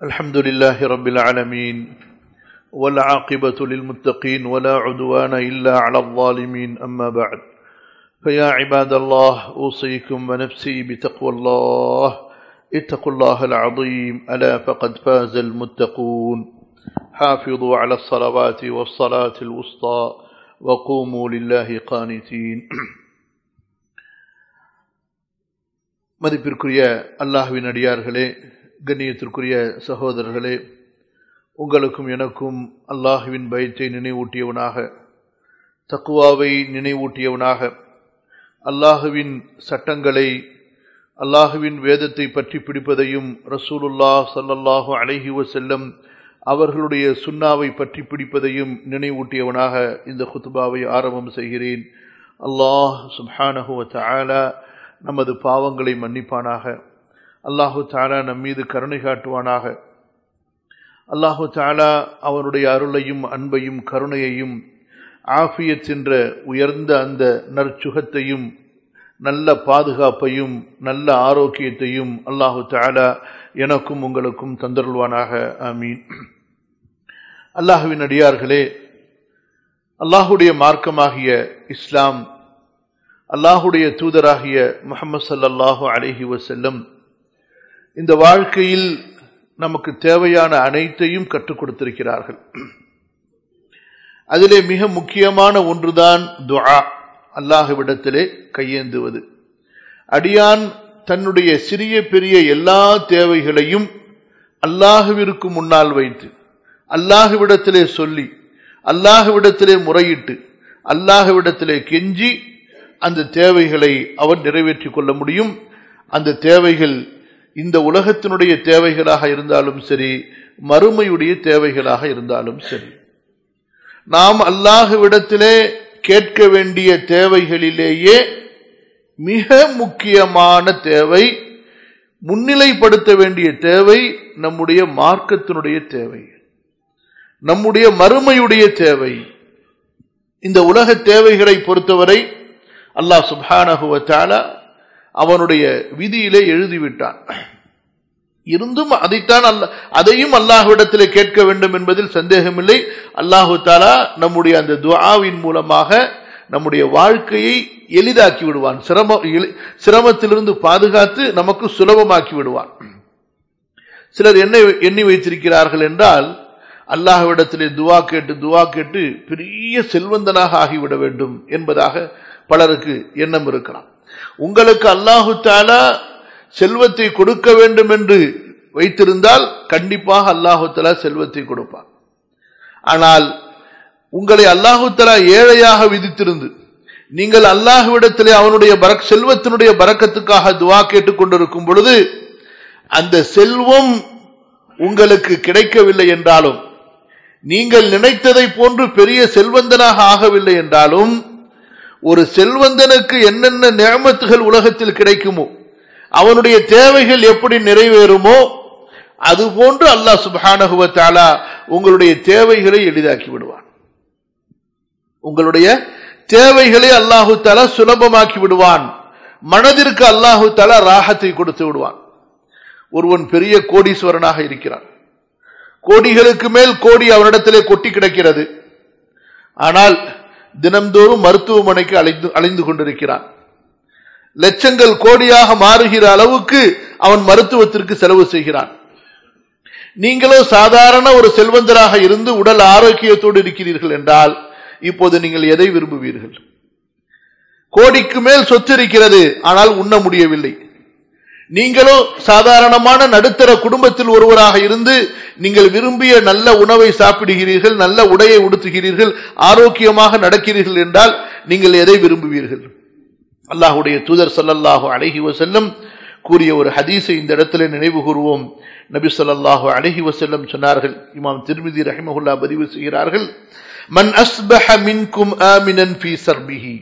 الحمد لله رب العالمين والعاقبة للمتقين ولا عدوان إلا على الظالمين أما بعد فيا عباد الله أوصيكم ونفسي بتقوى الله اتقوا الله العظيم ألا فقد فاز المتقون حافظوا على الصلوات والصلاة الوسطى وقوموا لله قانتين மதிப்பிற்குரிய அல்லாஹுவின் அடியார்களே கண்ணியத்திற்குரிய சகோதரர்களே உங்களுக்கும் எனக்கும் அல்லாஹுவின் பயத்தை நினைவூட்டியவனாக தக்குவாவை நினைவூட்டியவனாக அல்லாஹுவின் சட்டங்களை அல்லாஹுவின் வேதத்தை பற்றி பிடிப்பதையும் ரசூலுல்லா சல்லல்லாஹு அலைஹி வசல்லம் அவர்களுடைய சுண்ணாவை பற்றி பிடிப்பதையும் நினைவூட்டியவனாக இந்த குத்துபாவை ஆரம்பம் செய்கிறேன் அல்லாஹ் சுப்ஹானஹு தஆலா நமது பாவங்களை மன்னிப்பானாக அல்லாஹு தாலா நம் மீது கருணை காட்டுவானாக அல்லாஹு தாலா அவனுடைய அருளையும் அன்பையும் கருணையையும் ஆஃபியத் என்ற உயர்ந்த அந்த நற்சுகத்தையும் நல்ல பாதுகாப்பையும் நல்ல ஆரோக்கியத்தையும் அல்லாஹு தாலா எனக்கும் உங்களுக்கும் தந்தருள்வானாக ஆமீன் அல்லாஹுவின் அடியார்களே அல்லாஹுடைய மார்க்கமாகிய இஸ்லாம் அல்லாஹுடைய தூதராகிய முகமது சல்லாஹூ அலஹி வசல்லம் இந்த வாழ்க்கையில் நமக்கு தேவையான அனைத்தையும் கற்றுக் கொடுத்திருக்கிறார்கள் அதிலே மிக முக்கியமான ஒன்றுதான் துஆ அல்லாஹுவிடத்திலே கையேந்துவது அடியான் தன்னுடைய சிறிய பெரிய எல்லா தேவைகளையும் அல்லாஹுவிற்கு முன்னால் வைத்து அல்லாஹுவிடத்திலே சொல்லி அல்லாஹுவிடத்திலே முறையிட்டு அல்லாஹுவிடத்திலே கெஞ்சி அந்த தேவைகளை அவர் நிறைவேற்றிக் கொள்ள முடியும் அந்த தேவைகள் இந்த உலகத்தினுடைய தேவைகளாக இருந்தாலும் சரி மறுமையுடைய தேவைகளாக இருந்தாலும் சரி நாம் அல்லாஹுவிடத்திலே கேட்க வேண்டிய தேவைகளிலேயே மிக முக்கியமான தேவை முன்னிலைப்படுத்த வேண்டிய தேவை நம்முடைய மார்க்கத்தினுடைய தேவை நம்முடைய மறுமையுடைய தேவை இந்த உலக தேவைகளை பொறுத்தவரை அல்லாஹ் சுபானகுவத்தால அவனுடைய விதியிலே எழுதிவிட்டான் இருந்தும் அதைத்தான் அல்ல அதையும் அல்லாஹுவிடத்திலே கேட்க வேண்டும் என்பதில் சந்தேகமில்லை அல்லாஹு தாலா நம்முடைய அந்த துவாவின் மூலமாக நம்முடைய வாழ்க்கையை எளிதாக்கி விடுவான் சிரம சிரமத்திலிருந்து பாதுகாத்து நமக்கு சுலபமாக்கி விடுவான் சிலர் என்ன எண்ணி வைத்திருக்கிறார்கள் என்றால் அல்லாஹுவிடத்திலே துவா கேட்டு துவா கேட்டு பெரிய செல்வந்தனாக ஆகிவிட வேண்டும் என்பதாக பலருக்கு எண்ணம் இருக்கலாம் உங்களுக்கு அல்லாஹு தாலா செல்வத்தை கொடுக்க வேண்டும் என்று வைத்திருந்தால் கண்டிப்பாக அல்லாஹு தலா செல்வத்தை கொடுப்பார் ஆனால் உங்களை அல்லாஹு தலா ஏழையாக விதித்திருந்து நீங்கள் அல்லாஹுவிடத்திலே அவனுடைய பரக் செல்வத்தினுடைய பறக்கத்துக்காக துவா கேட்டுக் கொண்டிருக்கும் பொழுது அந்த செல்வம் உங்களுக்கு கிடைக்கவில்லை என்றாலும் நீங்கள் நினைத்ததை போன்று பெரிய செல்வந்தனாக ஆகவில்லை என்றாலும் ஒரு செல்வந்தனுக்கு என்னென்ன நியமத்துகள் உலகத்தில் கிடைக்குமோ அவனுடைய தேவைகள் எப்படி நிறைவேறுமோ அது போன்று அல்லாஹ் சுபானகுவத்தாலா உங்களுடைய தேவைகளை எளிதாக்கி விடுவான் உங்களுடைய தேவைகளை அல்லாஹு தாலா சுலபமாக்கி விடுவான் மனதிற்கு அல்லாஹு தாலா ராகத்தை கொடுத்து விடுவான் ஒருவன் பெரிய கோடீஸ்வரனாக இருக்கிறான் கோடிகளுக்கு மேல் கோடி அவனிடத்திலே கொட்டி கிடக்கிறது ஆனால் தினம்தோறும் மருத்துவமனைக்கு அழைந்து அலைந்து கொண்டிருக்கிறான் லட்சங்கள் கோடியாக மாறுகிற அளவுக்கு அவன் மருத்துவத்திற்கு செலவு செய்கிறான் நீங்களோ சாதாரண ஒரு செல்வந்தராக இருந்து உடல் ஆரோக்கியத்தோடு இருக்கிறீர்கள் என்றால் இப்போது நீங்கள் எதை விரும்புவீர்கள் கோடிக்கு மேல் சொத்து இருக்கிறது ஆனால் உண்ண முடியவில்லை நீங்களோ சாதாரணமான நடுத்தர குடும்பத்தில் ஒருவராக இருந்து நீங்கள் விரும்பிய நல்ல உணவை சாப்பிடுகிறீர்கள் நல்ல உடையை உடுத்துகிறீர்கள் ஆரோக்கியமாக நடக்கிறீர்கள் என்றால் நீங்கள் எதை விரும்புவீர்கள் அல்லாஹுடைய தூதர் சல்லல்லாஹு அழகி வசல்லம் கூறிய ஒரு ஹதீஸை இந்த இடத்துல நினைவு கூறுவோம் நபி சொல்லாஹு அழகி வசல்லம் சொன்னார்கள் இமாம் திருமிதி ரஹிமஹுல்லா பதிவு செய்கிறார்கள் மன் அஸ்பஹ மின்கும் ஆமினன் ஃபீ சர்பிஹி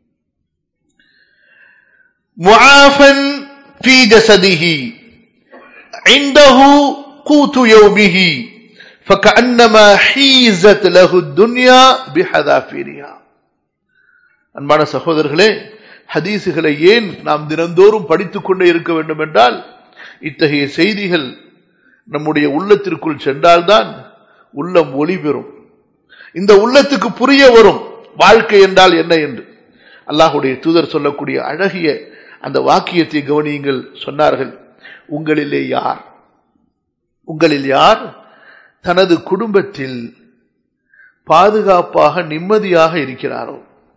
முஆஃபன் في جسده عنده قوت يومه فكأنما حيزت له الدنيا بحذافيرها அன்பான சகோதரர்களே ஹதீசுகளை ஏன் நாம் தினந்தோறும் படித்துக் கொண்டே இருக்க வேண்டும் என்றால் இத்தகைய செய்திகள் நம்முடைய உள்ளத்திற்குள் சென்றால்தான் உள்ளம் ஒளி பெறும் இந்த உள்ளத்துக்கு புரிய வரும் வாழ்க்கை என்றால் என்ன என்று அல்லாஹுடைய தூதர் சொல்லக்கூடிய அழகிய அந்த வாக்கியத்தை கவனியுங்கள் சொன்னார்கள் உங்களிலே யார் உங்களில் யார் தனது குடும்பத்தில் பாதுகாப்பாக நிம்மதியாக இருக்கிறாரோ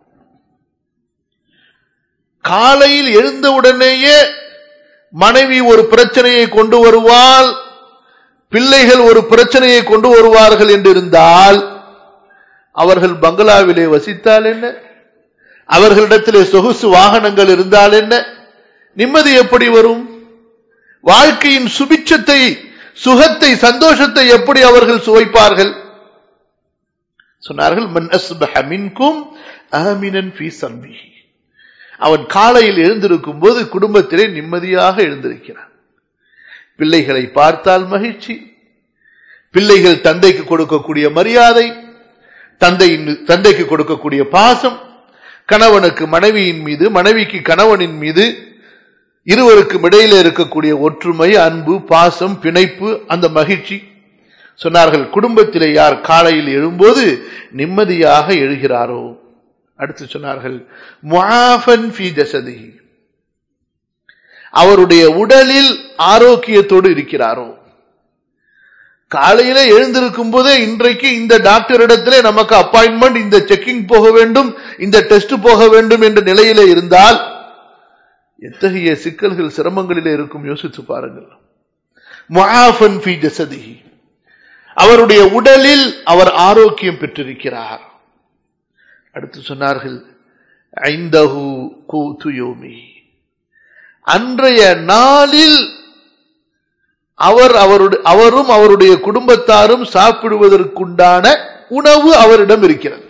காலையில் எழுந்தவுடனேயே மனைவி ஒரு பிரச்சனையை கொண்டு வருவாள் பிள்ளைகள் ஒரு பிரச்சனையை கொண்டு வருவார்கள் என்று இருந்தால் அவர்கள் பங்களாவிலே வசித்தால் என்ன அவர்களிடத்திலே சொகுசு வாகனங்கள் இருந்தால் என்ன நிம்மதி எப்படி வரும் வாழ்க்கையின் சுபிட்சத்தை சுகத்தை சந்தோஷத்தை எப்படி அவர்கள் சுவைப்பார்கள் சொன்னார்கள் மன் அஸ்பஹ மின்கும் ஆமினன் ஃபீ சம்பிஹி அவன் காலையில் எழுந்திருக்கும் போது குடும்பத்திலே நிம்மதியாக எழுந்திருக்கிறான் பிள்ளைகளை பார்த்தால் மகிழ்ச்சி பிள்ளைகள் தந்தைக்கு கொடுக்கக்கூடிய மரியாதை தந்தை தந்தைக்கு கொடுக்கக்கூடிய பாசம் கணவனுக்கு மனைவியின் மீது மனைவிக்கு கணவனின் மீது இருவருக்கும் இடையில இருக்கக்கூடிய ஒற்றுமை அன்பு பாசம் பிணைப்பு அந்த மகிழ்ச்சி சொன்னார்கள் குடும்பத்திலே யார் காலையில் எழும்போது நிம்மதியாக எழுகிறாரோ அடுத்து சொன்னார்கள் முஆஃபன் ஃபீ ஜஸதிஹி அவருடைய உடலில் ஆரோக்கியத்தோடு இருக்கிறாரோ காலையில எழுந்திருக்கும் போதே இன்றைக்கு இந்த டாக்டர் இடத்திலே நமக்கு அப்பாயின்மெண்ட் இந்த செக்கிங் போக வேண்டும் இந்த டெஸ்ட் போக வேண்டும் என்ற நிலையில இருந்தால் எத்தகைய சிக்கல்கள் சிரமங்களிலே இருக்கும் யோசித்து பாருங்கள் முஆஃபன் ஃபீ ஜஸதிஹி அவருடைய உடலில் அவர் ஆரோக்கியம் பெற்றிருக்கிறார் அடுத்து சொன்னார்கள் ஐந்தஹு கூத்து யோமி அன்றைய நாளில் அவர் அவருடைய அவரும் அவருடைய குடும்பத்தாரும் சாப்பிடுவதற்குண்டான உணவு அவரிடம் இருக்கிறது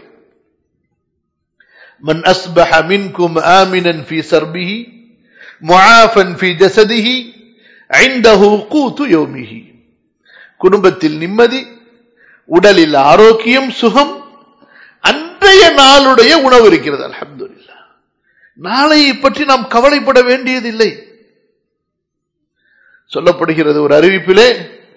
மன் அஸ்பஹ மின்கும் ஆமினன் ஃபி சர்பிஹி முஆஃபன் ஃபி ஜஸதிஹி ஐந்தஹு கூத்து யோமிஹி குடும்பத்தில் நிம்மதி உடலில் ஆரோக்கியம் சுகம் அன்றைய நாளுடைய உணவு இருக்கிறது அலமதுல்லா நாளையை பற்றி நாம் கவலைப்பட வேண்டியதில்லை சொல்லப்படுகிறது ஒரு அறிவிப்பிலே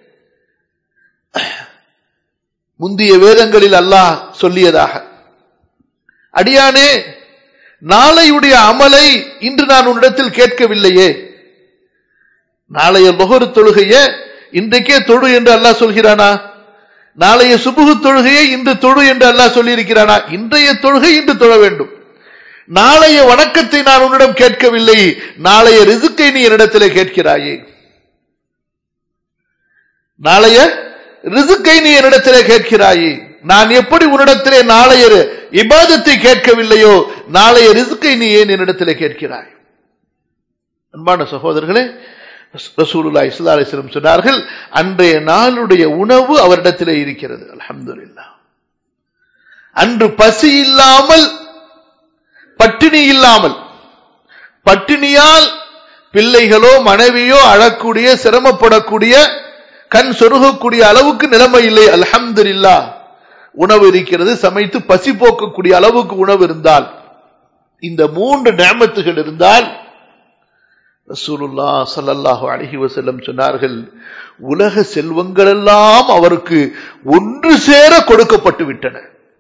முந்திய வேதங்களில் அல்லாஹ் சொல்லியதாக அடியானே நாளையுடைய அமலை இன்று நான் உன்னிடத்தில் கேட்கவில்லையே நாளைய முகரு தொழுகைய இன்றைக்கே தொழு என்று அல்லாஹ் சொல்கிறானா நாளைய சுபுகு தொழுகையை இன்று தொழு என்று அல்லாஹ் சொல்லியிருக்கிறானா இன்றைய தொழுகை இன்று தொழ வேண்டும் நாளைய வணக்கத்தை நான் உன்னிடம் கேட்கவில்லை நாளைய ரிசுக்கை நீ என்னிடத்திலே கேட்கிறாயே நாளைய ரிசுக்கை நீ என்னிடத்திலே கேட்கிறாயே நான் எப்படி உன்னிடத்திலே நாளைய இபாதத்தை கேட்கவில்லையோ நாளைய ரிசுக்கை நீ ஏன் என்னிடத்திலே கேட்கிறாய் அன்பான சகோதரர்களே ரசூலுல்லா இஸ்லா அலிஸ்லம் சொன்னார்கள் அன்றைய நாளுடைய உணவு அவரிடத்திலே இருக்கிறது அலமதுல்லா அன்று பசி இல்லாமல் பட்டினி இல்லாமல் பட்டினியால் பிள்ளைகளோ மனைவியோ அழக்கூடிய சிரமப்படக்கூடிய கண் சொருகக்கூடிய அளவுக்கு நிலைமை இல்லை அல்ஹம்துல்லா உணவு இருக்கிறது சமைத்து பசி போக்கக்கூடிய அளவுக்கு உணவு இருந்தால் இந்த மூன்று நேமத்துகள் இருந்தால் ரசூலுல்லா சல்லல்லாஹு அலஹி வசல்லம் சொன்னார்கள் உலக செல்வங்கள் எல்லாம் அவருக்கு ஒன்று சேர கொடுக்கப்பட்டு விட்டன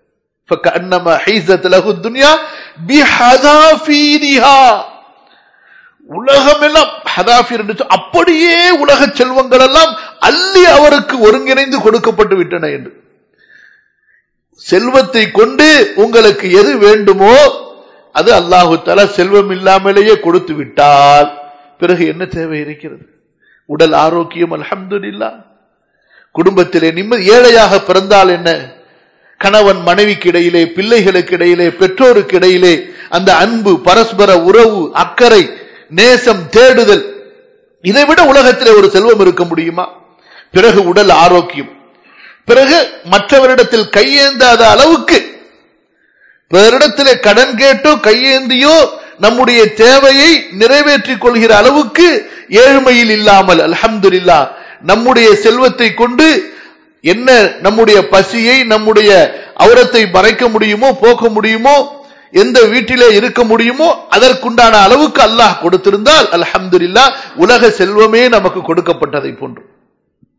உலகம் எல்லாம் ஹதாஃபிர் அப்படியே உலக செல்வங்கள் எல்லாம் அள்ளி அவருக்கு ஒருங்கிணைந்து கொடுக்கப்பட்டு விட்டன என்று செல்வத்தை கொண்டு உங்களுக்கு எது வேண்டுமோ அது அல்லாஹு தலா செல்வம் இல்லாமலேயே கொடுத்து விட்டால் பிறகு என்ன தேவை இருக்கிறது உடல் ஆரோக்கியம் அலமதுல்லா குடும்பத்திலே நிம்மதி ஏழையாக பிறந்தால் என்ன கணவன் மனைவிக்கு இடையிலே பிள்ளைகளுக்கு இடையிலே பெற்றோருக்கு இடையிலே அந்த அன்பு பரஸ்பர உறவு அக்கறை நேசம் தேடுதல் இதை விட உலகத்திலே ஒரு செல்வம் இருக்க முடியுமா பிறகு உடல் ஆரோக்கியம் பிறகு மற்றவரிடத்தில் கையேந்தாத அளவுக்கு பிறரிடத்திலே கடன் கேட்டோ கையேந்தியோ நம்முடைய தேவையை நிறைவேற்றிக் கொள்கிற அளவுக்கு ஏழ்மையில் இல்லாமல் அலமதுல்லா நம்முடைய செல்வத்தை கொண்டு என்ன நம்முடைய பசியை நம்முடைய அவரத்தை மறைக்க முடியுமோ போக்க முடியுமோ எந்த வீட்டிலே இருக்க முடியுமோ அதற்குண்டான அளவுக்கு அல்லாஹ் கொடுத்திருந்தால் அலமதுல்லா உலக செல்வமே நமக்கு கொடுக்கப்பட்டதை போன்று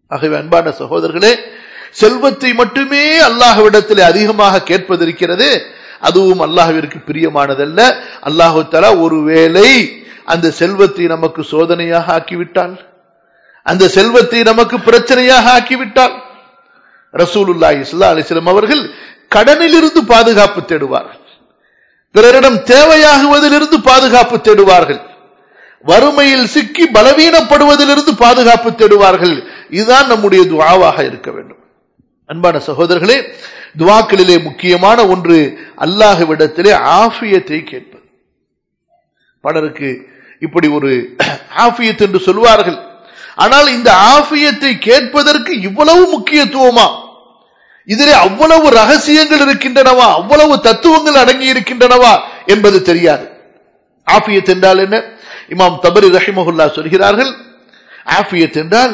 ஆகவே அன்பான சகோதரர்களே செல்வத்தை மட்டுமே அல்லாஹ்விடத்தில் அதிகமாக கேட்பதிருக்கிறது அதுவும் அல்லாஹ்விற்கு பிரியமானதல்ல அல்லாஹு தலா ஒருவேளை அந்த செல்வத்தை நமக்கு சோதனையாக ஆக்கிவிட்டால் அந்த செல்வத்தை நமக்கு பிரச்சனையாக ஆக்கிவிட்டால் ரசூலுல்லாஹி ஸல்லல்லாஹு அலைஹி வஸல்லம் அவர்கள் கடனிலிருந்து பாதுகாப்பு தேடுவார்கள் பிறரிடம் தேவையாகுவதிலிருந்து பாதுகாப்பு தேடுவார்கள் வறுமையில் சிக்கி பலவீனப்படுவதிலிருந்து பாதுகாப்பு தேடுவார்கள் இதுதான் நம்முடைய துவாவாக இருக்க வேண்டும் அன்பான சகோதரர்களே துவாக்களிலே முக்கியமான ஒன்று அல்லாஹ்விடத்திலே ஆஃபியத்தை கேட்பது பலருக்கு இப்படி ஒரு ஆஃபியத் என்று சொல்வார்கள் ஆனால் இந்த ஆஃபியத்தை கேட்பதற்கு இவ்வளவு முக்கியத்துவமா இதிலே அவ்வளவு ரகசியங்கள் இருக்கின்றனவா அவ்வளவு தத்துவங்கள் அடங்கி இருக்கின்றனவா என்பது தெரியாது ஆஃபியத் என்றால் என்ன இமாம் தபரி ரஹிமஹுல்லா சொல்கிறார்கள் ஆஃபியத் என்றால்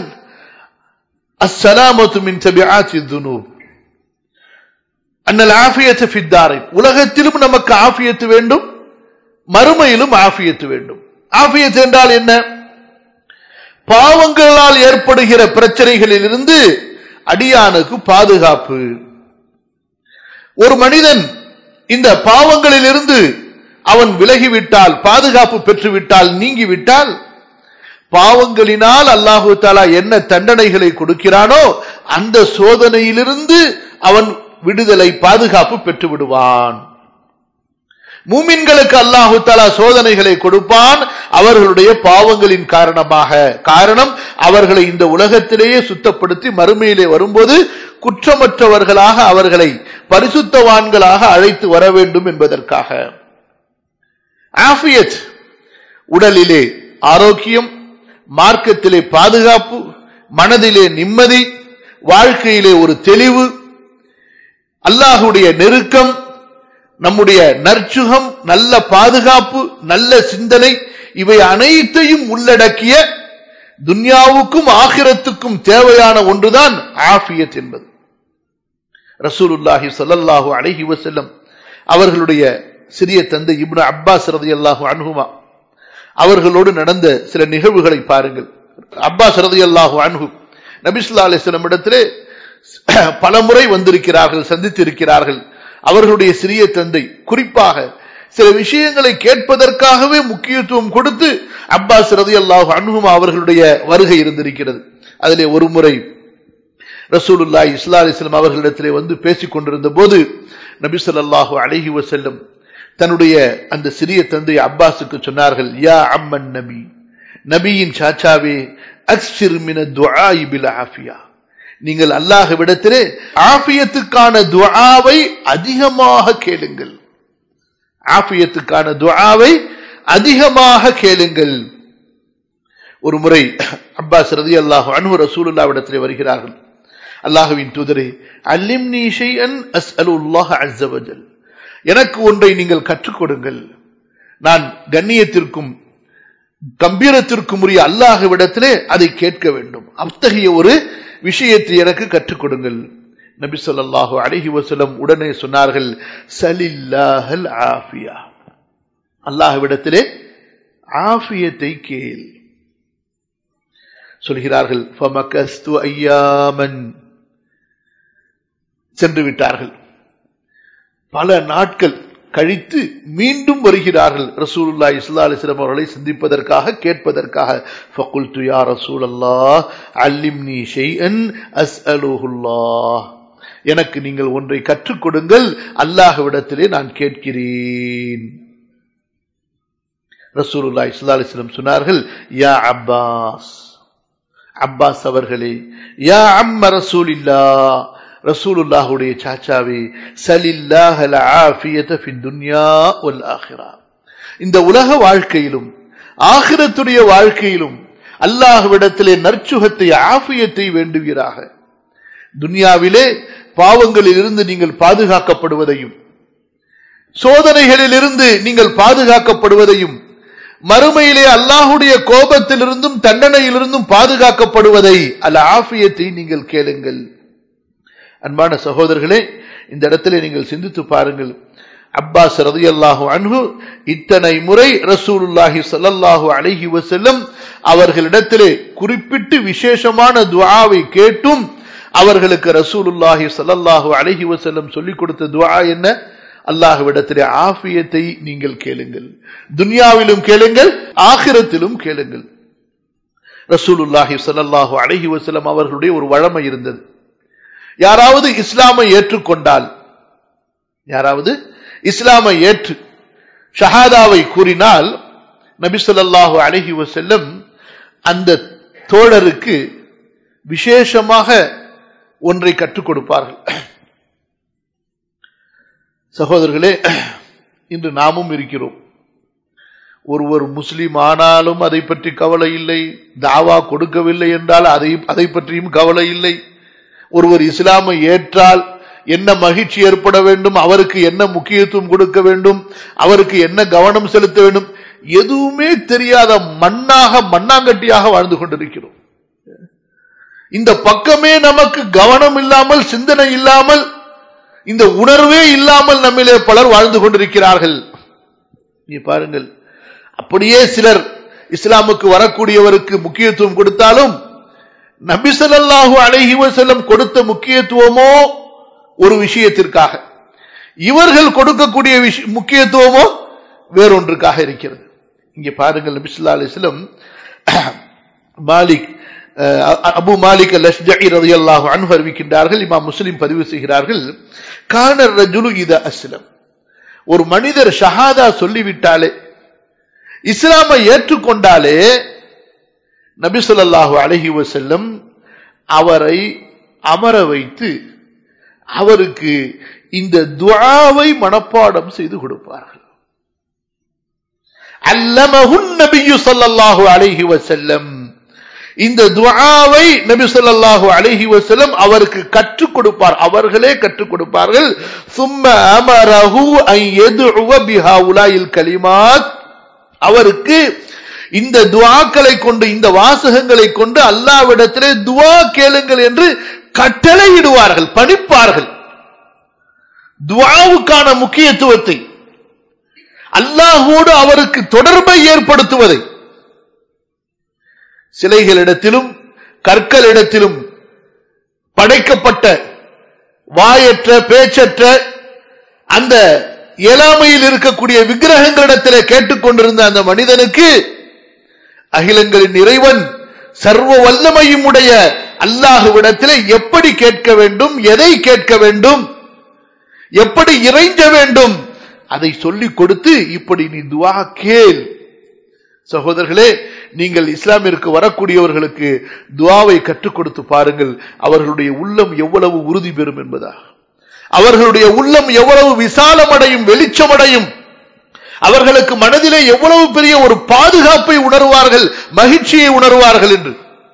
அஸ்ஸலாமத்து மின் தபிஆத்தி துனூப் அன்னல் ஆஃபியத்து ஃபித்தாரை உலகத்திலும் நமக்கு ஆஃபியத்து வேண்டும் மறுமையிலும் ஆஃபியத்து வேண்டும் ஆஃபியத் என்றால் என்ன பாவங்களால் ஏற்படுகிற பிரச்சனைகளில் இருந்து அடியானுக்கு பாதுகாப்பு ஒரு மனிதன் இந்த பாவங்களில் இருந்து அவன் விலகிவிட்டால் பாதுகாப்பு பெற்றுவிட்டால் நீங்கிவிட்டால் பாவங்களினால் அல்லாஹு தாலா என்ன தண்டனைகளை கொடுக்கிறானோ அந்த சோதனையிலிருந்து அவன் விடுதலை பாதுகாப்பு பெற்று விடுவான் மூமின்களுக்கு அல்லாஹு தாலா சோதனைகளை கொடுப்பான் அவர்களுடைய பாவங்களின் காரணமாக காரணம் அவர்களை இந்த உலகத்திலேயே சுத்தப்படுத்தி மறுமையிலே வரும்போது குற்றமற்றவர்களாக அவர்களை பரிசுத்தவான்களாக அழைத்து வர வேண்டும் என்பதற்காக ஆஃபியத் உடலிலே ஆரோக்கியம் மார்க்கத்திலே பாதுகாப்பு மனதிலே நிம்மதி வாழ்க்கையிலே ஒரு தெளிவு அல்லாஹுடைய நெருக்கம் நம்முடைய நற்சுகம் நல்ல பாதுகாப்பு நல்ல சிந்தனை இவை அனைத்தையும் உள்ளடக்கிய துன்யாவுக்கும் ஆகிரத்துக்கும் தேவையான ஒன்றுதான் ஆஃபியத் என்பது ரசூலுல்லாஹி ஸல்லல்லாஹு அலைஹி வஸல்லம் அவர்களுடைய சிறிய தந்தை இப்னு அப்பாஸ் ரலியல்லாஹு அன்ஹுமா அவர்களோடு நடந்த சில நிகழ்வுகளை பாருங்கள் அப்பாஸ் ரலியல்லாஹு அன்ஹு நபி ஸல்லல்லாஹு அலைஹி வஸல்லம் இடத்திலே பல முறை வந்திருக்கிறார்கள் சந்தித்திருக்கிறார்கள் அவர்களுடைய சிறிய தந்தை குறிப்பாக சில விஷயங்களை கேட்பதற்காகவே முக்கியத்துவம் கொடுத்து அப்பாஸ் ரதி அல்லாஹு அன்ஹுமா அவர்களுடைய வருகை இருந்திருக்கிறது அதிலே ஒரு முறை ரசூலுல்லா இஸ்லா அலிஸ்லாம் அவர்களிடத்திலே வந்து பேசிக் கொண்டிருந்த போது நபி சொல்லாஹு அழகி வசல்லம் தன்னுடைய அந்த சிறிய தந்தை அப்பாஸுக்கு சொன்னார்கள் யா அம்மன் நபி நபியின் சாச்சாவே அக்ஸிர் மின துஆஇ பில் ஆஃபியா நீங்கள் அல்லாஹ்விடத்திலே ஆஃபியத்துக்கான துஆவை அதிகமாக கேளுங்கள் ஆஃபியத்துக்கான துஆவை அதிகமாக கேளுங்கள் ஒரு முறை அப்பாஸ் ரதி அல்லாஹு அன்பு ரசூலுல்லாவிடத்திலே வருகிறார்கள் அல்லாஹுவின் தூதரே அல்லிம் நீ ஷைஅன் அஸ்அலுல்லாஹ் அஸ்ஸ வஜல் எனக்கு ஒன்றை நீங்கள் கற்றுக் கொடுங்கள் நான் கண்ணியத்திற்கும் கம்பீரத்திற்கும் உரிய அல்லாஹ்விடத்திலே அதை கேட்க வேண்டும் அத்தகைய ஒரு விஷயத்தை எனக்கு கற்றுக் கொடுங்கள் நபி சொல்லாஹு அழகி வசலம் உடனே சொன்னார்கள் சலில்லாஹல் ஆஃபியா அல்லாஹ்விடத்திலே ஆஃபியத்தை கேள் சொல்கிறார்கள் ஃபமகஸ்து ஐயாமன் சென்று விட்டார்கள் பல நாட்கள் கழித்து மீண்டும் வருகிறார்கள் ரசூலுல்லா இஸ்லா அலிஸ்லாம் அவர்களை சிந்திப்பதற்காக கேட்பதற்காக ஃபகுல்து யா ரசூல் அல்லாஹ் அல்லிம்னி ஷைஅன் அஸ்அலுஹுல்லாஹ் எனக்கு நீங்கள் ஒன்றை கற்றுக் கொடுங்கள் அல்லாஹ்விடத்திலே நான் கேட்கிறேன் ரசூலுல்லா இஸ்லா அலிஸ்லாம் சொன்னார்கள் யா அப்பாஸ் அப்பாஸ் அவர்களே யா அம்ம ரசூலில்லா ரசூலுல்லாஹுடைய சாச்சாவே சலில்லாஹல் ஆஃபியத ஃபித் துன்யா வல் ஆஹிரா இந்த உலக வாழ்க்கையிலும் ஆகிரத்துடைய வாழ்க்கையிலும் அல்லாஹ்விடத்திலே நற்சுகத்தை ஆஃபியத்தை வேண்டுவீராக துன்யாவிலே பாவங்களில் இருந்து நீங்கள் பாதுகாக்கப்படுவதையும் சோதனைகளில் இருந்து நீங்கள் பாதுகாக்கப்படுவதையும் மறுமையிலே அல்லாஹுடைய கோபத்திலிருந்தும் தண்டனையிலிருந்தும் பாதுகாக்கப்படுவதை அல்ல ஆஃபியத்தை நீங்கள் கேளுங்கள் அன்பான சகோதரர்களே இந்த இடத்திலே நீங்கள் சிந்தித்து பாருங்கள் அப்பாஸ் ரதியல்லாஹு அன்ஹு இத்தனை முறை ரசூலுல்லாஹி ஸல்லல்லாஹு அலைஹி வஸல்லம் அவர்களிடத்திலே குறிப்பிட்டு விசேஷமான துஆவை கேட்டும் அவர்களுக்கு ரசூலுல்லாஹி ஸல்லல்லாஹு அலைஹி வஸல்லம் சொல்லிக் கொடுத்த துஆ என்ன அல்லாஹ்விடத்திலே ஆஃபியத்தை நீங்கள் கேளுங்கள் துன்யாவிலும் கேளுங்கள் ஆகிரத்திலும் கேளுங்கள் ரசூலுல்லாஹி ஸல்லல்லாஹு அலைஹி வஸல்லம் அவர்களுடைய ஒரு வழமை இருந்தது யாராவது இஸ்லாமை ஏற்றுக்கொண்டால் யாராவது இஸ்லாமை ஏற்று ஷஹாதாவை கூறினால் நபி ஸல்லல்லாஹு அலைஹி வஸல்லம் அந்த தோழருக்கு விசேஷமாக ஒன்றை கற்றுக் கொடுப்பார்கள் சகோதரர்களே இன்று நாமும் இருக்கிறோம் ஒருவர் முஸ்லிம் ஆனாலும் அதை பற்றி கவலை இல்லை தாவா கொடுக்கவில்லை என்றால் அதை அதை பற்றியும் கவலை இல்லை ஒருவர் இஸ்லாமை ஏற்றால் என்ன மகிழ்ச்சி ஏற்பட வேண்டும் அவருக்கு என்ன முக்கியத்துவம் கொடுக்க வேண்டும் அவருக்கு என்ன கவனம் செலுத்த வேண்டும் எதுவுமே தெரியாத மண்ணாக மண்ணாங்கட்டியாக வாழ்ந்து கொண்டிருக்கிறோம் இந்த பக்கமே நமக்கு கவனம் இல்லாமல் சிந்தனை இல்லாமல் இந்த உணர்வே இல்லாமல் நம்மிலே பலர் வாழ்ந்து கொண்டிருக்கிறார்கள் நீ பாருங்கள் அப்படியே சிலர் இஸ்லாமுக்கு வரக்கூடியவருக்கு முக்கியத்துவம் கொடுத்தாலும் நபிசல்லாஹு அலைஹி வஸல்லம் கொடுத்த முக்கியத்துவமோ ஒரு விஷயத்திற்காக இவர்கள் கொடுக்கக்கூடிய விஷ- முக்கியத்துவமோ வேறொன்றுக்காக இருக்கிறது இங்கே பாருங்கள் நபிசுல்லா அலிஸ்லம் மாலிக் அஹ், அபு மாலிக் அல்-அஷ்ஜஇ ரலியல்லாஹு அன்ஹு அறிவிக்கின்றார்கள் இமாம் முஸ்லிம் பதிவு செய்கிறார்கள் கான ரஜுலு இத அஸ்லம் ஒரு மனிதர் ஷஹாதா சொல்லிவிட்டாலே இஸ்லாமை ஏற்றுக்கொண்டாலே நபி ஸல்லல்லாஹு அலைஹி வஸல்லம் அவரை அமர வைத்து அவருக்கு இந்த துஆவை மனப்பாடம் செய்து கொடுப்பார்கள் அல்லமஹுன் நபியு ஸல்லல்லாஹு அலைஹி வஸல்லம் இந்த துஆவை நபி ஸல்லல்லாஹு அலைஹி வஸல்லம் அவருக்கு கற்றுக் கொடுப்பார் அவர்களே கற்றுக் கொடுப்பார்கள் சும்ம அமரஹு அன் யதுஉ பிஹாஉலாயில் கலிமாத் அவருக்கு இந்த துஆக்களை கொண்டு இந்த வாசகங்களை கொண்டு அல்லாஹ்விடத்திலே துஆ கேளுங்கள் என்று கட்டளையிடுவார்கள் பணிப்பார்கள் துஆவுக்கான முக்கியத்துவத்தை அல்லாஹோடு அவருக்கு தொடர்பை ஏற்படுத்துவதை சிலைகளிடத்திலும் கற்களிடத்திலும் படைக்கப்பட்ட வாயற்ற பேச்சற்ற அந்த இயலாமையில் இருக்கக்கூடிய விக்கிரகங்களிடத்திலே கேட்டுக்கொண்டிருந்த அந்த மனிதனுக்கு அகிலங்களின் இறைவன் சர்வ வல்லமையும் உடைய அல்லாஹுவிடத்திலே எப்படி கேட்க வேண்டும் எதை கேட்க வேண்டும் எப்படி இறைஞ்ச வேண்டும் அதை சொல்லிக் கொடுத்து இப்படி நீ துவா கேள் சகோதரர்களே நீங்கள் இஸ்லாமிற்கு வரக்கூடியவர்களுக்கு துவாவை கற்றுக் கொடுத்து பாருங்கள் அவர்களுடைய உள்ளம் எவ்வளவு உறுதி பெறும் என்பதாக அவர்களுடைய உள்ளம் எவ்வளவு விசாலமடையும் வெளிச்சமடையும் அவர்களுக்கு மனதிலே எவ்வளவு பெரிய ஒரு பாதுகாப்பை உணர்வார்கள் மகிழ்ச்சியை உணர்வார்கள் என்று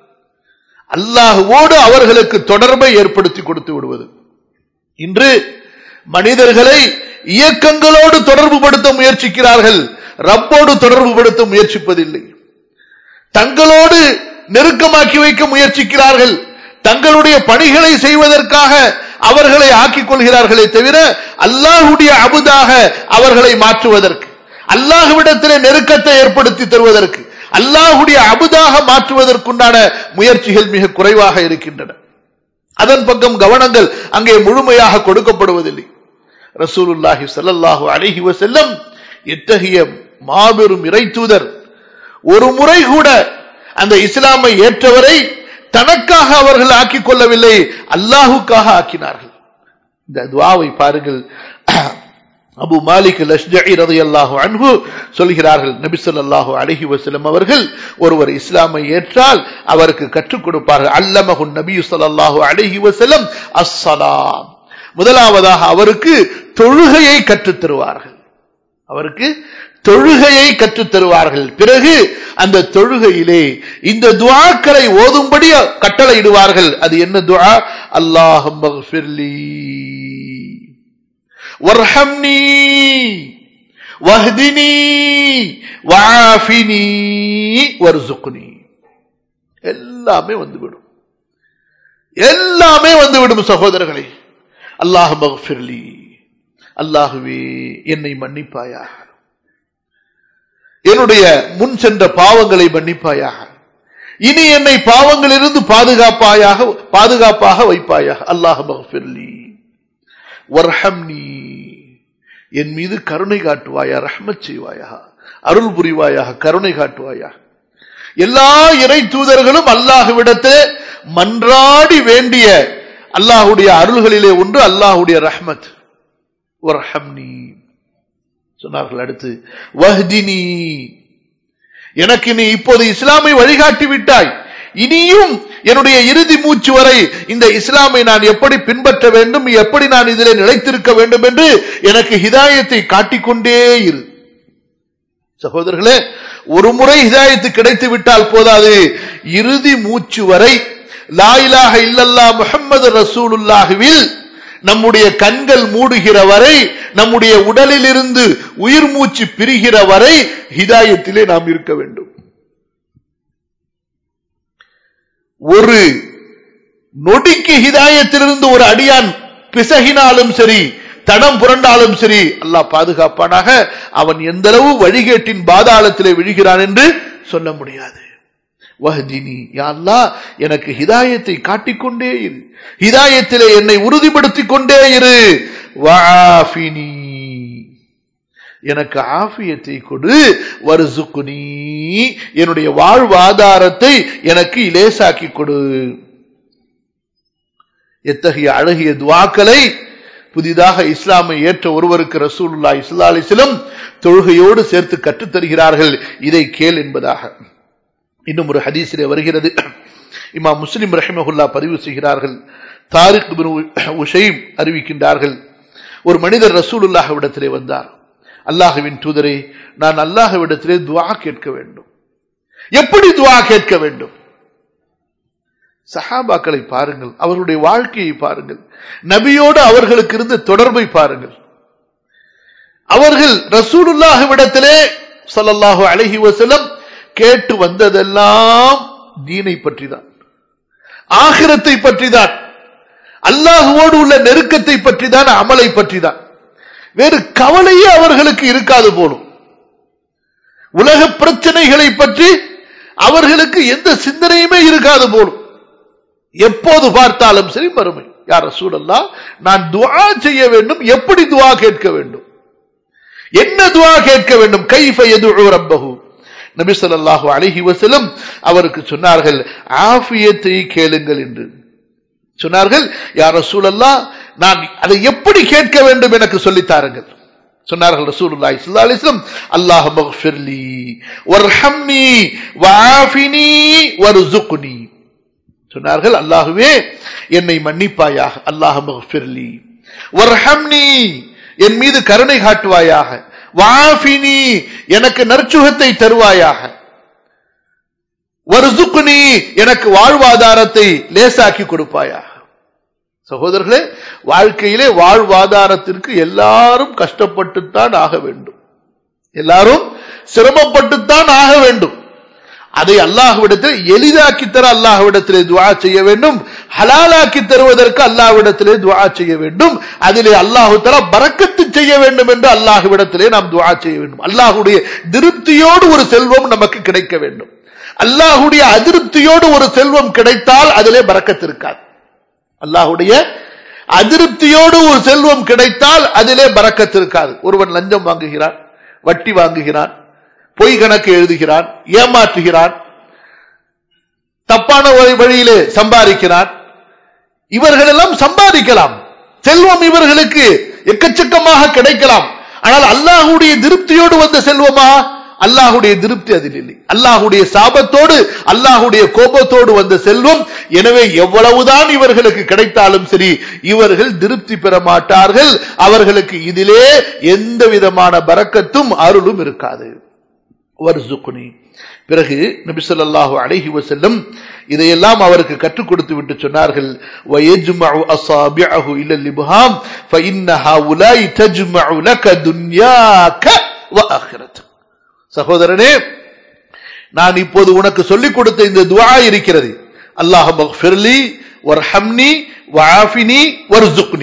அல்லாஹுவோடு அவர்களுக்கு தொடர்பை ஏற்படுத்தி கொடுத்து விடுவது இன்று மனிதர்களை இயக்கங்களோடு தொடர்பு படுத்த முயற்சிக்கிறார்கள் ரப்போடு தொடர்பு படுத்த முயற்சிப்பதில்லை தங்களோடு நெருக்கமாக்கி வைக்க முயற்சிக்கிறார்கள் தங்களுடைய பணிகளை செய்வதற்காக அவர்களை ஆக்கிக் கொள்கிறார்களே தவிர அல்லாஹுடைய அபுதாக அவர்களை மாற்றுவதற்கு அல்லாஹுவிடத்திலே நெருக்கத்தை ஏற்படுத்தி தருவதற்கு அல்லாஹுடைய அபுதாக மாற்றுவதற்குண்டான முயற்சிகள் மிக குறைவாக இருக்கின்றன அதன் பக்கம் கவனங்கள் அங்கே முழுமையாக கொடுக்கப்படுவதில்லை ரசூலுல்லாஹி ஸல்லல்லாஹு அலைஹி வஸல்லம் எத்தகைய மாபெரும் இறைத்தூதர் ஒரு முறை கூட அந்த இஸ்லாமை ஏற்றவரை தனக்காக அவர்கள் ஆக்கிக் கொள்ளவில்லை அல்லாஹுக்காக ஆக்கினார்கள் இந்த துவாவை பாருங்கள் அபு மாலிக் லஷ்ஜஇ ரலியல்லாஹு அன்ஹு சொல்கிறார்கள் நபி ஸல்லல்லாஹு அலைஹி வஸல்லம் அவர்கள் ஒருவர் இஸ்லாமை ஏற்றால் அவருக்கு கற்றுக் கொடுப்பார்கள் அல்லமஹு நபி ஸல்லல்லாஹு அலைஹி வஸல்லம் அஸ்ஸலாம் முதலாவதாக அவருக்கு தொழுகையை கற்றுத் தருவார்கள் அவருக்கு தொழுகையை கற்றுத் தருவார்கள் பிறகு அந்த தொழுகையிலே இந்த துஆக்களை ஓதும்படி கட்டளையிடுவார்கள் அது என்ன துஆ அல்லாஹும் வர்ஹம்னி வஹ்தினி வஆஃபினி வர்சுக்னி எல்லாமே வந்துவிடும் எல்லாமே வந்துவிடும் சகோதரர்களே அல்லாஹ் மக்ஃபிர்லி அல்லாஹுவே என்னை மன்னிப்பாயாக என்னுடைய முன் சென்ற பாவங்களை மன்னிப்பாயாக இனி என்னை பாவங்களிலிருந்து பாதுகாப்பாயாக பாதுகாப்பாக வைப்பாயாக அல்லாஹ் மகஃபிர்லி வர்ஹம்னி என் மீது கருணை காட்டுவாயா ரஹ்மத் செய்வாயா அருள் புரிவாயாக கருணை காட்டுவாயா எல்லா இறை தூதர்களும் அல்லாஹுவிடத்தே மன்றாடி வேண்டிய அல்லாஹுடைய அருள்களிலே ஒன்று அல்லாஹுடைய ரஹ்மத் வர்ஹம்னி சொன்னார்கள் அடுத்து வஹ்தினி எனக்கு நீ இப்போது இஸ்லாமை வழிகாட்டி விட்டாய் இனியும் என்னுடைய இறுதி மூச்சு வரை இந்த இஸ்லாமை நான் எப்படி பின்பற்ற வேண்டும் எப்படி நான் இதில் நிலைத்திருக்க வேண்டும் என்று எனக்கு ஹிதாயத்தை காட்டிக்கொண்டே இரு சகோதரர்களே ஒரு முறை ஹிதாயத்து கிடைத்து விட்டால் போதாது இறுதி மூச்சு வரை லாயிலாக இல்லல்லா முகமது ரசூலுல்லாஹுவில் நம்முடைய கண்கள் மூடுகிற வரை நம்முடைய உடலில் இருந்து உயிர் மூச்சு பிரிகிற வரை ஹிதாயத்திலே நாம் இருக்க வேண்டும் ஒரு நொடிக்கு ஹிதாயத்திலிருந்து ஒரு அடியான் பிசகினாலும் சரி தடம் புரண்டாலும் சரி அல்லாஹ் பாதுகாப்பானாக அவன் எந்த அளவு வழிகேட்டின் பாதாளத்திலே விழுகிறான் என்று சொல்ல முடியாது வஹதினி யாழ்லா எனக்கு ஹிதாயத்தை காட்டிக்கொண்டே இரு ஹிதாயத்திலே என்னை உறுதிப்படுத்திக் கொண்டே இரு வாஃபினி எனக்கு ஆபியத்தை கொடு வருசுக்குனி என்னுடைய வாழ்வாதாரத்தை எனக்கு இலேசாக்கி கொடு எத்தகைய அழகிய துவாக்களை புதிதாக இஸ்லாமை ஏற்ற ஒருவருக்கு ரசூலுல்லா இஸ்லா அலிஸ்லம் தொழுகையோடு சேர்த்து கற்றுத் தருகிறார்கள் இதை கேள் என்பதாக இன்னும் ஒரு ஹதீஸிலே வருகிறது இமா முஸ்லிம் ரஹிமகுல்லா பதிவு செய்கிறார்கள் தாரிக் உஷைம் அறிவிக்கின்றார்கள் ஒரு மனிதர் ரசூலுல்லாஹ்விடத்திலே வந்தார் அல்லாஹுவின் தூதரே நான் அல்லாஹ்விடத்திலே துவா கேட்க வேண்டும் எப்படி துவா கேட்க வேண்டும் சஹாபாக்களை பாருங்கள் அவர்களுடைய வாழ்க்கையை பாருங்கள் நபியோடு அவர்களுக்கு இருந்த தொடர்பை பாருங்கள் அவர்கள் ரசூலுல்லாஹ்விடத்திலே சல்லல்லாஹு அலஹி வசலம் கேட்டு வந்ததெல்லாம் தீனை பற்றிதான் ஆகிரத்தை பற்றிதான் அல்லாஹுவோடு உள்ள நெருக்கத்தை பற்றிதான் அமலை பற்றிதான் வேறு கவலையே அவர்களுக்கு இருக்காது போலும் உலக பிரச்சனைகளை பற்றி அவர்களுக்கு எந்த சிந்தனையுமே இருக்காது போலும் எப்போது பார்த்தாலும் சரி மறுமை யார சூழல்லா நான் துவா செய்ய வேண்டும் எப்படி துவா கேட்க வேண்டும் என்ன துவா கேட்க வேண்டும் கைஃப எது ரப்பகு நபி சொல்லாஹு அழகி வசலம் அவருக்கு சொன்னார்கள் ஆஃபியத்தை கேளுங்கள் என்று சொன்னார்கள் யார் ரசூலல்லா நான் அதை எப்படி கேட்க வேண்டும் எனக்கு சொல்லித்தாருங்கள் சொன்னார்கள் ரசூலுல்லாஹி ஸல்லல்லாஹு அலைஹி வஸல்லம் அல்லாஹ் மக்ஃபிர்லி வர்ஹம்னி வஆஃபினி வர்zuqni சொன்னார்கள் அல்லாஹ்வே என்னை மன்னிப்பாயாக அல்லாஹ் மக்ஃபிர்லி வர்ஹம்னி என் மீது கருணை காட்டுவாயாக வாஃபினி எனக்கு நற்சுகத்தை தருவாயாக வருசுக்குனி எனக்கு வாழ்வாதாரத்தை லேசாக்கி கொடுப்பாயாக சகோதரர்களே வாழ்க்கையிலே வாழ்வாதாரத்திற்கு எல்லாரும் கஷ்டப்பட்டுத்தான் ஆக வேண்டும் எல்லாரும் சிரமப்பட்டுத்தான் ஆக வேண்டும் அதை அல்லாஹ்விடத்தில் எளிதாக்கி தர அல்லாஹ்விடத்திலே துவா செய்ய வேண்டும் ஹலாலாக்கி தருவதற்கு அல்லாஹ்விடத்திலே துவா செய்ய வேண்டும் அதிலே அல்லாஹு தலா பறக்கத்து செய்ய வேண்டும் என்று அல்லாஹ்விடத்திலே நாம் துவா செய்ய வேண்டும் அல்லாஹுடைய திருப்தியோடு ஒரு செல்வம் நமக்கு கிடைக்க வேண்டும் அல்லாஹுடைய அதிருப்தியோடு ஒரு செல்வம் கிடைத்தால் அதிலே பறக்கத்து இருக்காது அல்லாஹுடைய அதிருப்தியோடு ஒரு செல்வம் கிடைத்தால் அதிலே பறக்கத்து இருக்காது ஒருவன் லஞ்சம் வாங்குகிறான் வட்டி வாங்குகிறான் பொய் கணக்கு எழுதுகிறான் ஏமாற்றுகிறான் தப்பான வழியிலே சம்பாதிக்கிறான் இவர்களெல்லாம் சம்பாதிக்கலாம் செல்வம் இவர்களுக்கு எக்கச்சக்கமாக கிடைக்கலாம் ஆனால் அல்லாஹுடைய திருப்தியோடு வந்த செல்வமா அல்லாஹுடைய திருப்தி அதில் இல்லை அல்லாஹுடைய சாபத்தோடு அல்லாஹுடைய கோபத்தோடு வந்த செல்வம் எனவே எவ்வளவுதான் இவர்களுக்கு கிடைத்தாலும் சரி இவர்கள் திருப்தி பெற மாட்டார்கள் அவர்களுக்கு இதிலே எந்த விதமான பறக்கத்தும் அருளும் இருக்காது வர்சுக்குனி பிறகு நபிசல்லாஹு அழகி வசல்லம் இதையெல்லாம் அவருக்கு கற்றுக் கொடுத்து விட்டு சொன்னார்கள் وَيَجْمَعُ أَصَابِعَهُ إِلَى الْإِبْهَامِ فَإِنَّ هَؤُلَاءِ تَجْمَعُ لَكَ دُنْيَاكَ وَآخِرَتَكَ சகோதரனே நான் இப்போது உனக்கு சொல்லிக் கொடுத்த இந்த துவா இருக்கிறது அல்லாஹ் மக்ஃபிர்லி வர்ஹம்னி வஆஃபினி வர்சுக்னி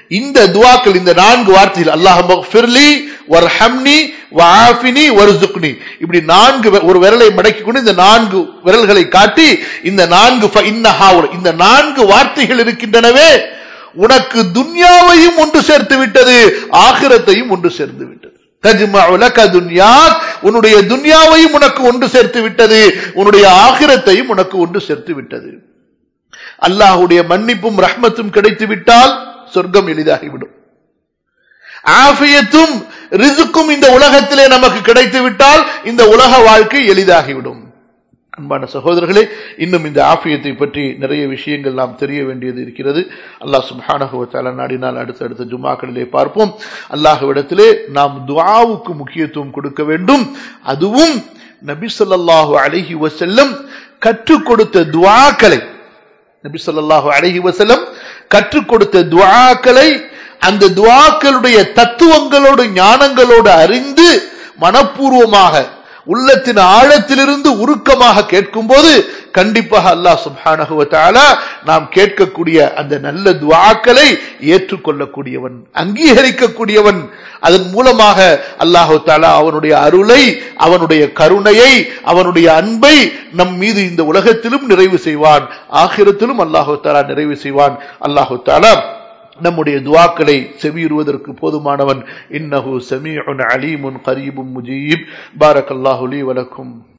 இந்த துவாக்கள் இந்த நான்கு வார்த்தைகள் அல்லாஹ் மக்ஃபிர்லி வர்ஹம்னி வஆஃபினி வர்சுக்னி இப்படி நான்கு வி- ஒரு விரலை மடக்கி கொண்டு இந்த நான்கு விரல்களை காட்டி இந்த நான்கு ஃப இன்னஹா உல- இந்த நான்கு வார்த்தைகள் இருக்கின்றனவே உனக்கு துன்யாவையும் ஒன்று சேர்த்து விட்டது ஆகிரத்தையும் ஒன்று சேர்த்து விட்டது தஜ்மஉ லக துன்யாக் உன்னுடைய துன்யாவையும் உனக்கு ஒன்று சேர்த்து விட்டது உன்னுடைய ஆகிரத்தையும் உனக்கு ஒன்று சேர்த்து விட்டது அல்லாஹ்வுடைய மன்னிப்பும் ரஹ்மத்தும் கிடைத்து விட்டால் சொர்க்கம் எளிதாகிவிடும் ஆஃபியத்தும் ரிசுக்கும் இந்த உலகத்திலே நமக்கு கிடைத்து விட்டால் இந்த உலக வாழ்க்கை எளிதாகிவிடும் அன்பான சகோதரர்களே இன்னும் இந்த ஆஃபியத்தை பற்றி நிறைய விஷயங்கள் நாம் தெரிய வேண்டியது இருக்கிறது அல்லாஹ் சுப்ஹானஹு வ தஆலா நாடினால் அடுத்தடுத்த ஜுமாக்களிலே பார்ப்போம் அல்லாஹ்விடத்திலே நாம் துஆவுக்கு முக்கியத்துவம் கொடுக்க வேண்டும் அதுவும் நபி ஸல்லல்லாஹு அலைஹி வஸல்லம் கற்றுக் கொடுத்த துஆக்களை நபி ஸல்லல்லாஹு அலைஹி வஸல்லம் கற்றுக் கொடுத்த துஆக்களை அந்த துஆக்களுடைய தத்துவங்களோடு ஞானங்களோடு அறிந்து மனப்பூர்வமாக உள்ளத்தின் ஆழத்திலிருந்து உருக்கமாக கேட்கும்போது கண்டிப்பாக அல்லாஹ் சுப்ஹானஹு வ தஆலா நாம் கேட்கக்கூடிய அந்த நல்ல துஆக்களை ஏற்றுக்கொள்ளக்கூடியவன் அங்கீகரிக்கக்கூடியவன் அதன் மூலமாக அல்லாஹு தாலா அவனுடைய அருளை அவனுடைய கருணையை அவனுடைய அன்பை நம் மீது இந்த உலகத்திலும் நிறைவு செய்வான் ஆகிரத்திலும் அல்லாஹு தாலா நிறைவு செய்வான் அல்லாஹு தாலா நம்முடைய துவாக்களை செவியுறுவதற்கு போதுமானவன் இன்னஹு சமீஉன் அலீமுன் கரீபும் முஜீப் பாரக்கல்லாஹு லீ வலக்கும்